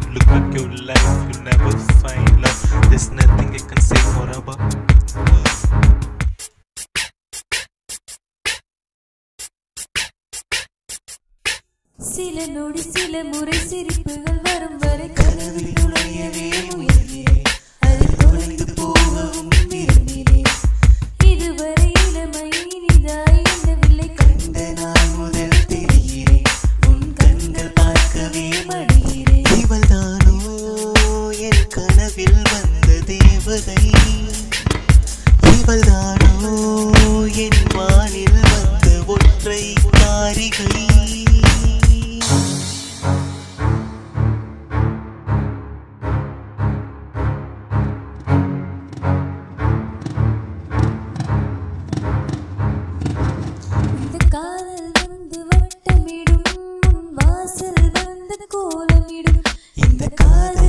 look back your life, you never find love. There's nothing I can say more about. சில நொடி சில முறை சிரிப்புகள் வரும் வரை கனவில் நுழையவே முயல்கிறேன் அதில் தொலைந்து போகவும் விரும்பினேன் இதுவரை இளமை இனிதாய் எண்ணவில்லை கண்ட நாள் முதல் தெரிகிறேன் உன் கண்கள் பார்க்கவே மடிகிறேன் இவள்தானோ என் கனவில் வந்த தேவதை இவள்தானோ என் வானில் வந்த ஒற்றை காரிகை இந்த காதல் வந்து வட்டமிடும் உன் வாசல் வந்து கோலமிடும் இந்த காதல்